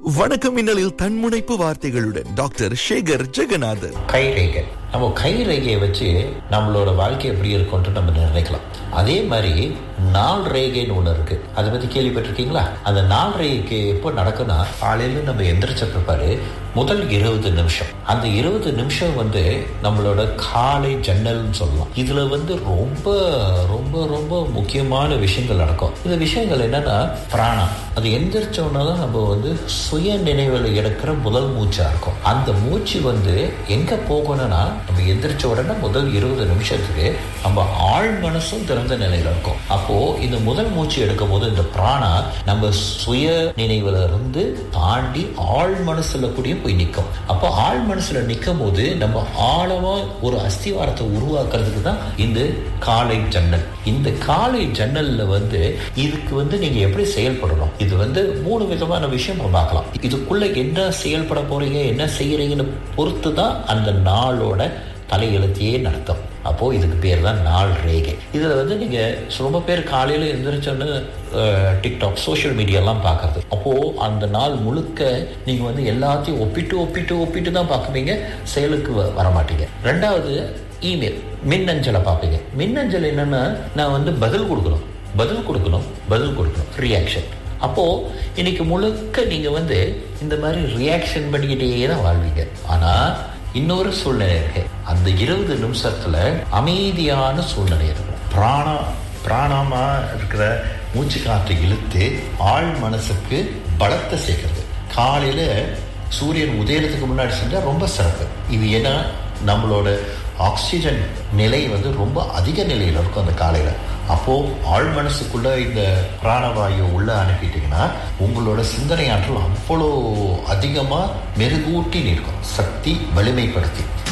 வணக்கம் மின்னலில் தன்முனைப்பு வார்த்தைகளுடன் டாக்டர் சேகர் ஜெகநாதன் கை ரேகை நம்ம கை ரேகையை வச்சு நம்மளோட வாழ்க்கை எப்படி இருக்கும்னு நம்ம நிர்ணயிக்கலாம் அதே மாதிரி நாள் ரேகைன்னு ஒன்று இருக்கு அதை பத்தி கேள்விப்பட்டிருக்கீங்களா அந்த நாள் ரேகைக்கு எப்போ நடக்கும்னா காலையில நம்ம எந்திரிச்ச பிற்பாடு முதல் இருபது நிமிஷம் அந்த இருபது நிமிஷம் வந்து நம்மளோட காலை ஜன்னல்னு சொல்லலாம் இதுல வந்து ரொம்ப ரொம்ப ரொம்ப முக்கியமான விஷயங்கள் நடக்கும் இந்த விஷயங்கள் என்னன்னா பிராணம் அது எந்திரிச்சோன்னா தான் நம்ம வந்து சுய நினைவில் எடுக்கிற முதல் மூச்சா இருக்கும் அந்த மூச்சு வந்து எங்க போகணும்னா நம்ம எந்திரிச்ச உடனே முதல் இருபது நிமிஷத்துக்கு நம்ம ஆழ் மனசும் திறந்த நிலையில இருக்கும் அப்போ இந்த முதல் மூச்சு எடுக்கும் போது இந்த பிராணா நம்ம சுய நினைவுல இருந்து தாண்டி ஆழ் மனசுல கூடயும் போய் நிற்கும் அப்போ ஆழ் மனசுல நிற்கும் போது நம்ம ஆழமா ஒரு அஸ்திவாரத்தை உருவாக்குறதுக்கு தான் இந்த காலை ஜன்னல் இந்த காலை ஜன்னல்ல வந்து இதுக்கு வந்து நீங்க எப்படி செயல்படணும் இது வந்து மூணு விதமான விஷயம் நம்ம பார்க்கலாம் இதுக்குள்ள என்ன செயல்பட போறீங்க என்ன செய்யறீங்கன்னு பொறுத்து தான் அந்த நாளோட தலையெழுத்தையே நடத்தும் அப்போ இதுக்கு பேர் தான் நாள் ரேகை இதுல வந்து நீங்க ரொம்ப பேர் காலையில எந்திரிச்சோன்னு டிக்டாக் சோஷியல் மீடியாலாம் பார்க்கறது அப்போ அந்த நாள் முழுக்க நீங்க வந்து எல்லாத்தையும் ஒப்பிட்டு ஒப்பிட்டு ஒப்பிட்டு தான் பார்க்குவீங்க செயலுக்கு வ- வர மாட்டீங்க ரெண்டாவது இமெயில் மின்னஞ்சலை பார்ப்பீங்க மின்னஞ்சல் என்னன்னா நான் வந்து பதில் கொடுக்கணும் பதில் கொடுக்கணும் பதில் கொடுக்கணும் ரியாக்ஷன் அப்போ இன்னைக்கு முழுக்க நீங்க வந்து இந்த மாதிரி ரியாக்ஷன் பண்ணிக்கிட்டே தான் வாழ்வீங்க ஆனா இன்னொரு சூழ்நிலை இருக்கு அந்த இருபது நிமிஷத்துல அமைதியான சூழ்நிலை இருக்கும் பிராணா பிராணமா இருக்கிற மூச்சு காற்றை இழுத்து ஆழ் மனசுக்கு பலத்தை சேர்க்கிறது காலையில சூரியன் உதயத்துக்கு முன்னாடி செஞ்சா ரொம்ப சிறப்பு இது ஏன்னா நம்மளோட ஆக்சிஜன் நிலை வந்து ரொம்ப அதிக நிலையில இருக்கும் அந்த காலையில அப்போ ஆழ் மனசுக்குள்ள இந்த பிராணவாயு உள்ள அனுப்பிட்டீங்கன்னா உங்களோட சிந்தனை ஆற்றல் அவ்வளோ அதிகமா மெருகூட்டி நிற்கும் சக்தி வலிமைப்படுத்தி